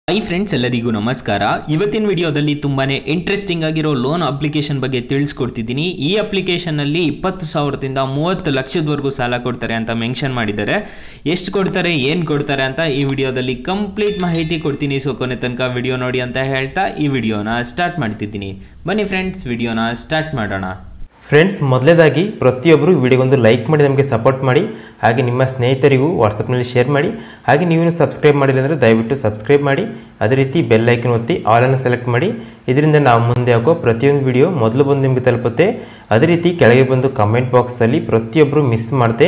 hi friends ಎಲ್ಲರಿಗೂ ನಮಸ್ಕಾರ ಇವತ್ತಿನ ವಿಡಿಯೋದಲ್ಲಿ ತುಂಬಾನೇ ಇಂಟ್ರೆಸ್ಟಿಂಗ್ ಆಗಿರೋ ಲೋನ್ ಅಪ್ಲಿಕೇಶನ್ ಬಗ್ಗೆ ತಿಳಿಸ್ಕೊಡ್ತಿದ್ದೀನಿ ಈ ಅಪ್ಲಿಕೇಶನ್ನಲ್ಲಿ ಇಪ್ಪತ್ತು ಸಾವಿರದಿಂದ ಮೂವತ್ತು ಲಕ್ಷದವರೆಗೂ ಸಾಲ ಕೊಡ್ತಾರೆ ಅಂತ ಮೆನ್ಷನ್ ಮಾಡಿದ್ದಾರೆ ಎಷ್ಟು ಕೊಡ್ತಾರೆ ಏನು ಕೊಡ್ತಾರೆ ಅಂತ ಈ ವಿಡಿಯೋದಲ್ಲಿ ಕಂಪ್ಲೀಟ್ ಮಾಹಿತಿ ಕೊಡ್ತೀನಿ ಸೊ ಕೊನೆ ತನಕ ವಿಡಿಯೋ ನೋಡಿ ಅಂತ ಹೇಳ್ತಾ ಈ ವಿಡಿಯೋನ ಸ್ಟಾರ್ಟ್ ಮಾಡ್ತಿದ್ದೀನಿ ಬನ್ನಿ ಫ್ರೆಂಡ್ಸ್ ವಿಡಿಯೋನ ಸ್ಟಾರ್ಟ್ ಮಾಡೋಣ ಫ್ರೆಂಡ್ಸ್ ಮೊದಲೇದಾಗಿ ಪ್ರತಿಯೊಬ್ಬರು ವಿಡಿಯೋಗೊಂದು ಲೈಕ್ ಮಾಡಿ ನಮಗೆ ಸಪೋರ್ಟ್ ಮಾಡಿ ಹಾಗೆ ನಿಮ್ಮ ಸ್ನೇಹಿತರಿಗೂ ವಾಟ್ಸಪ್ನಲ್ಲಿ ಶೇರ್ ಮಾಡಿ ಹಾಗೆ ನೀವು ಸಬ್ಸ್ಕ್ರೈಬ್ ಮಾಡಿಲ್ಲ ಅಂದರೆ ದಯವಿಟ್ಟು ಸಬ್ಸ್ಕ್ರೈಬ್ ಮಾಡಿ ಅದೇ ರೀತಿ ಬೆಲ್ ಐಕನ್ ಒತ್ತಿ ಆಲನ್ನು ಸೆಲೆಕ್ಟ್ ಮಾಡಿ ಇದರಿಂದ ನಾವು ಮುಂದೆ ಹಾಕೋ ಪ್ರತಿಯೊಂದು ವಿಡಿಯೋ ಮೊದಲು ಬಂದು ನಿಮಗೆ ತಲುಪುತ್ತೆ ಅದೇ ರೀತಿ ಕೆಳಗೆ ಬಂದು ಕಮೆಂಟ್ ಬಾಕ್ಸಲ್ಲಿ ಪ್ರತಿಯೊಬ್ಬರು ಮಿಸ್ ಮಾಡದೆ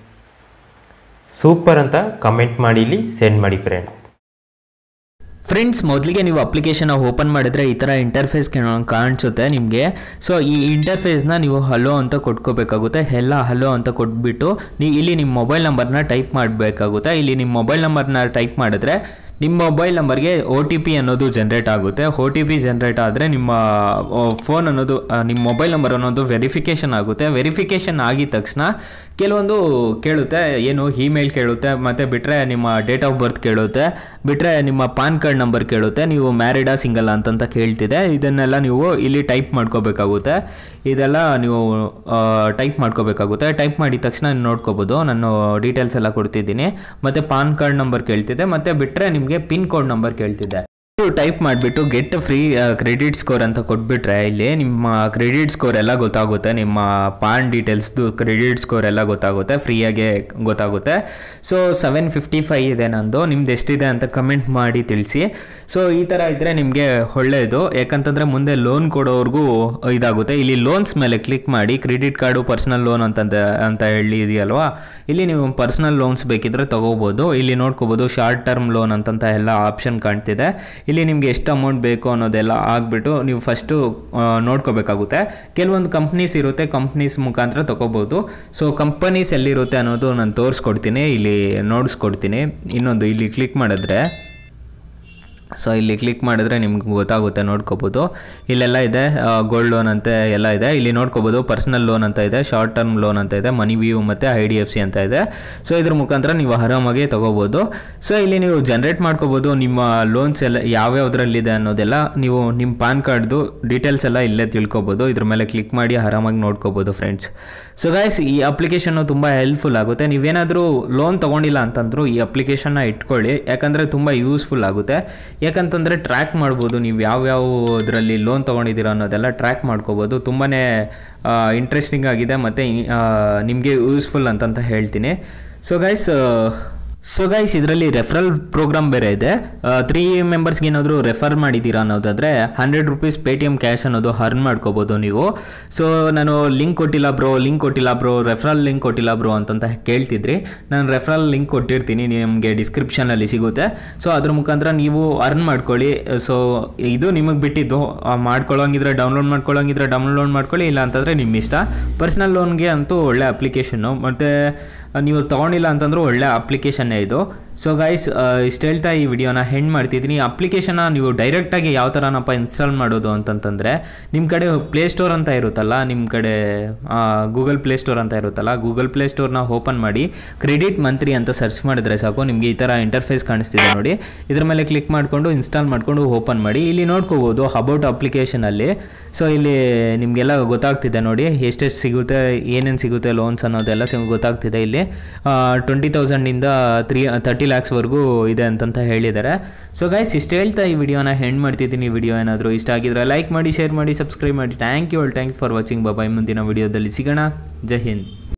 ಸೂಪರ್ ಅಂತ ಕಮೆಂಟ್ ಮಾಡಿ ಇಲ್ಲಿ ಸೆಂಡ್ ಮಾಡಿ ಫ್ರೆಂಡ್ಸ್ ಫ್ರೆಂಡ್ಸ್ ಮೊದಲಿಗೆ ನೀವು ಅಪ್ಲಿಕೇಶನ್ ಓಪನ್ ಮಾಡಿದ್ರೆ ಈ ಥರ ಇಂಟರ್ಫೇಸ್ ಕಾಣಿಸುತ್ತೆ ನಿಮಗೆ ಸೊ ಈ ಇಂಟರ್ಫೇಸ್ನ ನೀವು ಹಲೋ ಅಂತ ಕೊಟ್ಕೋಬೇಕಾಗುತ್ತೆ ಎಲ್ಲ ಹಲೋ ಅಂತ ಕೊಟ್ಬಿಟ್ಟು ನೀವು ಇಲ್ಲಿ ನಿಮ್ಮ ಮೊಬೈಲ್ ನಂಬರ್ನ ಟೈಪ್ ಮಾಡಬೇಕಾಗುತ್ತೆ ಇಲ್ಲಿ ನಿಮ್ಮ ಮೊಬೈಲ್ ನಂಬರ್ನ ಟೈಪ್ ಮಾಡಿದ್ರೆ ನಿಮ್ಮ ಮೊಬೈಲ್ ನಂಬರ್ಗೆ ಒ ಟಿ ಪಿ ಅನ್ನೋದು ಜನ್ರೇಟ್ ಆಗುತ್ತೆ ಒ ಟಿ ಪಿ ಜನ್ರೇಟ್ ಆದರೆ ನಿಮ್ಮ ಫೋನ್ ಅನ್ನೋದು ಆ, ನಿಮ್ಮ ಮೊಬೈಲ್ ನಂಬರ್ ಅನ್ನೋದು ವೆರಿಫಿಕೇಷನ್ ಆಗುತ್ತೆ ವೆರಿಫಿಕೇಷನ್ ಆಗಿದ ತಕ್ಷಣ ಕೆಲವೊಂದು ಕೇಳುತ್ತೆ ಏನು ಇಮೇಲ್ ಕೇಳುತ್ತೆ ಮತ್ತು ಬಿಟ್ಟರೆ ನಿಮ್ಮ ಡೇಟ್ ಆಫ್ ಬರ್ತ್ ಕೇಳುತ್ತೆ ಬಿಟ್ಟರೆ ನಿಮ್ಮ ಪಾನ್ ಕಾರ್ಡ್ ನಂಬರ್ ಕೇಳುತ್ತೆ ನೀವು ಮ್ಯಾರಿಡಾ ಸಿಂಗಲ್ ಅಂತಂತ ಕೇಳ್ತಿದೆ ಇದನ್ನೆಲ್ಲ ನೀವು ಇಲ್ಲಿ ಟೈಪ್ ಮಾಡ್ಕೋಬೇಕಾಗುತ್ತೆ ಇದೆಲ್ಲ ನೀವು ಟೈಪ್ ಮಾಡ್ಕೋಬೇಕಾಗುತ್ತೆ ಟೈಪ್ ಮಾಡಿದ ತಕ್ಷಣ ನೋಡ್ಕೋಬೋದು ನಾನು ಡೀಟೇಲ್ಸ್ ಎಲ್ಲ ಕೊಡ್ತಿದ್ದೀನಿ ಮತ್ತು ಪಾನ್ ಕಾರ್ಡ್ ನಂಬರ್ ಕೇಳ್ತಿದೆ ಮತ್ತು ಬಿಟ್ಟರೆ ನಿಮಗೆ ಪಿನ್ ಕೋಡ್ ನಂಬರ್ ಕೇಳ್ತಿದೆ ನೀವು ಟೈಪ್ ಮಾಡಿಬಿಟ್ಟು ಗೆಟ್ ಫ್ರೀ ಕ್ರೆಡಿಟ್ ಸ್ಕೋರ್ ಅಂತ ಕೊಟ್ಬಿಟ್ರೆ ಇಲ್ಲಿ ನಿಮ್ಮ ಕ್ರೆಡಿಟ್ ಸ್ಕೋರ್ ಎಲ್ಲ ಗೊತ್ತಾಗುತ್ತೆ ನಿಮ್ಮ ಪಾನ್ ಡೀಟೇಲ್ಸ್ದು ಕ್ರೆಡಿಟ್ ಸ್ಕೋರ್ ಎಲ್ಲ ಗೊತ್ತಾಗುತ್ತೆ ಫ್ರೀಯಾಗೆ ಗೊತ್ತಾಗುತ್ತೆ ಸೊ ಸೆವೆನ್ ಫಿಫ್ಟಿ ಫೈ ಇದೆ ನಂದು ನಿಮ್ದು ಎಷ್ಟಿದೆ ಅಂತ ಕಮೆಂಟ್ ಮಾಡಿ ತಿಳಿಸಿ ಸೊ ಈ ಥರ ಇದ್ದರೆ ನಿಮಗೆ ಒಳ್ಳೆಯದು ಯಾಕಂತಂದರೆ ಮುಂದೆ ಲೋನ್ ಕೊಡೋರ್ಗೂ ಇದಾಗುತ್ತೆ ಇಲ್ಲಿ ಲೋನ್ಸ್ ಮೇಲೆ ಕ್ಲಿಕ್ ಮಾಡಿ ಕ್ರೆಡಿಟ್ ಕಾರ್ಡು ಪರ್ಸನಲ್ ಲೋನ್ ಅಂತಂದ ಅಂತ ಹೇಳಿ ಇದೆಯಲ್ವಾ ಇಲ್ಲಿ ನೀವು ಪರ್ಸನಲ್ ಲೋನ್ಸ್ ಬೇಕಿದ್ರೆ ತಗೋಬೋದು ಇಲ್ಲಿ ನೋಡ್ಕೋಬೋದು ಶಾರ್ಟ್ ಟರ್ಮ್ ಲೋನ್ ಅಂತಂತ ಎಲ್ಲ ಆಪ್ಷನ್ ಕಾಣ್ತಿದೆ ಇಲ್ಲಿ ನಿಮಗೆ ಎಷ್ಟು ಅಮೌಂಟ್ ಬೇಕು ಅನ್ನೋದೆಲ್ಲ ಆಗಿಬಿಟ್ಟು ನೀವು ಫಸ್ಟು ನೋಡ್ಕೋಬೇಕಾಗುತ್ತೆ ಕೆಲವೊಂದು ಕಂಪ್ನೀಸ್ ಇರುತ್ತೆ ಕಂಪ್ನೀಸ್ ಮುಖಾಂತರ ತಗೋಬೋದು ಸೊ ಕಂಪನೀಸ್ ಎಲ್ಲಿರುತ್ತೆ ಅನ್ನೋದು ನಾನು ತೋರಿಸ್ಕೊಡ್ತೀನಿ ಇಲ್ಲಿ ನೋಡಿಸ್ಕೊಡ್ತೀನಿ ಇನ್ನೊಂದು ಇಲ್ಲಿ ಕ್ಲಿಕ್ ಮಾಡಿದ್ರೆ ಸೊ ಇಲ್ಲಿ ಕ್ಲಿಕ್ ಮಾಡಿದ್ರೆ ನಿಮ್ಗೆ ಗೊತ್ತಾಗುತ್ತೆ ನೋಡ್ಕೋಬೋದು ಇಲ್ಲೆಲ್ಲ ಇದೆ ಗೋಲ್ಡ್ ಲೋನ್ ಅಂತ ಎಲ್ಲ ಇದೆ ಇಲ್ಲಿ ನೋಡ್ಕೋಬೋದು ಪರ್ಸನಲ್ ಲೋನ್ ಅಂತ ಇದೆ ಶಾರ್ಟ್ ಟರ್ಮ್ ಲೋನ್ ಅಂತ ಇದೆ ಮನಿ ವ್ಯೂ ಮತ್ತು ಐ ಡಿ ಎಫ್ ಸಿ ಅಂತ ಇದೆ ಸೊ ಇದ್ರ ಮುಖಾಂತರ ನೀವು ಆರಾಮಾಗಿ ತೊಗೋಬೋದು ಸೊ ಇಲ್ಲಿ ನೀವು ಜನ್ರೇಟ್ ಮಾಡ್ಕೋಬೋದು ನಿಮ್ಮ ಲೋನ್ಸ್ ಎಲ್ಲ ಯಾವ್ಯಾವ್ದ್ರಲ್ಲಿದೆ ಅನ್ನೋದೆಲ್ಲ ನೀವು ನಿಮ್ಮ ಪಾನ್ ಕಾರ್ಡ್ದು ಡೀಟೇಲ್ಸ್ ಎಲ್ಲ ಇಲ್ಲೇ ತಿಳ್ಕೊಬೋದು ಇದ್ರ ಮೇಲೆ ಕ್ಲಿಕ್ ಮಾಡಿ ಆರಾಮಾಗಿ ನೋಡ್ಕೋಬೋದು ಫ್ರೆಂಡ್ಸ್ ಸೊ ಗೈಸ್ ಈ ಅಪ್ಲಿಕೇಶನ್ನು ತುಂಬ ಹೆಲ್ಪ್ಫುಲ್ ಆಗುತ್ತೆ ನೀವೇನಾದರೂ ಲೋನ್ ತೊಗೊಂಡಿಲ್ಲ ಅಂತಂದ್ರು ಈ ಅಪ್ಲಿಕೇಶನ್ನ ಇಟ್ಕೊಳ್ಳಿ ಯಾಕಂದರೆ ತುಂಬ ಯೂಸ್ಫುಲ್ ಆಗುತ್ತೆ ಯಾಕಂತಂದರೆ ಟ್ರ್ಯಾಕ್ ಮಾಡ್ಬೋದು ನೀವು ಯಾವ್ಯಾವುದರಲ್ಲಿ ಲೋನ್ ತೊಗೊಂಡಿದ್ದೀರ ಅನ್ನೋದೆಲ್ಲ ಟ್ರ್ಯಾಕ್ ಮಾಡ್ಕೋಬೋದು ತುಂಬಾ ಇಂಟ್ರೆಸ್ಟಿಂಗ್ ಆಗಿದೆ ಮತ್ತು ನಿಮಗೆ ಯೂಸ್ಫುಲ್ ಅಂತಂತ ಹೇಳ್ತೀನಿ ಸೊ ಗೈಸ್ ಸೊ ಗೈಸ್ ಇದರಲ್ಲಿ ರೆಫರಲ್ ಪ್ರೋಗ್ರಾಮ್ ಬೇರೆ ಇದೆ ತ್ರೀ ಮೆಂಬರ್ಸ್ಗೆ ಏನಾದರೂ ರೆಫರ್ ಮಾಡಿದ್ದೀರಾ ಅನ್ನೋದಾದರೆ hundred rupees Paytm cash ಅನ್ನೋದು ಹರ್ನ್ ಮಾಡ್ಕೋಬೋದು ನೀವು ಸೊ ನಾನು ಲಿಂಕ್ ಕೊಟ್ಟಿಲ್ಲ ಬ್ರೋ ಲಿಂಕ್ ಕೊಟ್ಟಿಲ್ಲ ಬ್ರೋ ರೆಫರಲ್ ಲಿಂಕ್ ಕೊಟ್ಟಿಲ್ಲ ಬ್ರೋ ಅಂತಂತ ಕೇಳ್ತಿದ್ರಿ ನಾನು ರೆಫರಲ್ ಲಿಂಕ್ ಕೊಟ್ಟಿರ್ತೀನಿ ನಿಮಗೆ ಡಿಸ್ಕ್ರಿಪ್ಷನಲ್ಲಿ ಸಿಗುತ್ತೆ ಸೊ ಅದ್ರ ಮುಖಾಂತರ ನೀವು ಅರ್ನ್ ಮಾಡ್ಕೊಳ್ಳಿ ಸೊ ಇದು ನಿಮಗೆ ಬಿಟ್ಟಿದ್ದು ಆ, ಮಾಡ್ಕೊಳ್ಳೋಂಗಿದ್ರೆ ಡೌನ್ಲೋಡ್ ಮಾಡ್ಕೊಳ್ಳೋಂಗಿದ್ರೆ ಡೌನ್ಲೋಡ್ ಮಾಡ್ಕೊಳ್ಳಿ ಇಲ್ಲ ಅಂತಂದರೆ ನಿಮ್ಮ ಇಷ್ಟ ಪರ್ಸ್ನಲ್ ಲೋನ್ಗೆ ಅಂತೂ ಒಳ್ಳೆ ಅಪ್ಲಿಕೇಶನ್ನು ಮತ್ತು ನೀವು ತೊಗೊಂಡಿಲ್ಲ ಅಂತಂದ್ರೂ ಒಳ್ಳೆ ಅಪ್ಲಿಕೇಶನ್ನೇ ಇದು ಸೊ ಗೈಸ್ ಇಷ್ಟು ಹೇಳ್ತಾ ಈ ವಿಡಿಯೋನ ಹೆಣ್ಣು ಮಾಡ್ತಿದ್ದೀನಿ ಅಪ್ಲಿಕೇಶನ್ನ ನೀವು ಡೈರೆಕ್ಟಾಗಿ ಯಾವ ಥರನಪ್ಪ ಇನ್ಸ್ಟಾಲ್ ಮಾಡೋದು ಅಂತಂತಂದರೆ ನಿಮ್ಮ ಕಡೆ ಪ್ಲೇಸ್ಟೋರ್ ಅಂತ ಇರುತ್ತಲ್ಲ ನಿಮ್ಮ ಕಡೆ ಗೂಗಲ್ ಪ್ಲೇಸ್ಟೋರ್ ಅಂತ ಇರುತ್ತಲ್ಲ ಗೂಗಲ್ ಪ್ಲೇಸ್ಟೋರ್ನ ಓಪನ್ ಮಾಡಿ ಕ್ರೆಡಿಟ್ ಮಂತ್ರಿ ಅಂತ ಸರ್ಚ್ ಮಾಡಿದ್ರೆ ಸಾಕು ನಿಮಗೆ ಈ ಥರ ಇಂಟರ್ಫೇಸ್ ಕಾಣಿಸ್ತಿದೆ ನೋಡಿ ಇದ್ರ ಮೇಲೆ ಕ್ಲಿಕ್ ಮಾಡಿಕೊಂಡು ಇನ್ಸ್ಟಾಲ್ ಮಾಡಿಕೊಂಡು ಓಪನ್ ಮಾಡಿ ಇಲ್ಲಿ ನೋಡ್ಕೋಬೋದು ಅಬೌಟ್ ಅಪ್ಲಿಕೇಶನಲ್ಲಿ ಸೊ ಇಲ್ಲಿ ನಿಮಗೆಲ್ಲ ಗೊತ್ತಾಗ್ತಿದೆ ನೋಡಿ ಎಷ್ಟೆಷ್ಟು ಸಿಗುತ್ತೆ ಏನೇನು ಸಿಗುತ್ತೆ ಲೋನ್ಸ್ ಅನ್ನೋದೆಲ್ಲ ಸಿಗ್ ಗೊತ್ತಾಗ್ತಿದೆ ಇಲ್ಲಿ ಟ್ವೆಂಟಿ ತೌಸಂಡಿಂದ ತ್ರೀ ತರ್ಟಿ ಲ್ಯಾಕ್ಸ್ವರೆಗೂ ಇದೆ ಅಂತಂತ ಹೇಳಿದ್ದಾರೆ ಸೊ ಗೈಸ್ ಇಷ್ಟು ಹೇಳ್ತಾ ಈ ವಿಡಿಯೋನ ಹೆಣ್ಣು ಮಾಡ್ತಿದ್ದೀನಿ ವಿಡಿಯೋ ಏನಾದರೂ ಇಷ್ಟ ಆಗಿದ್ರೆ ಲೈಕ್ ಮಾಡಿ ಶೇರ್ ಮಾಡಿ ಸಬ್ಸ್ಕ್ರೈಬ್ ಮಾಡಿ thank you all thank you for watching bye bye ಮುಂದಿನ ವಿಡಿಯೋದಲ್ಲಿ ಸಿಗೋಣ ಜೈ ಹಿಂದ್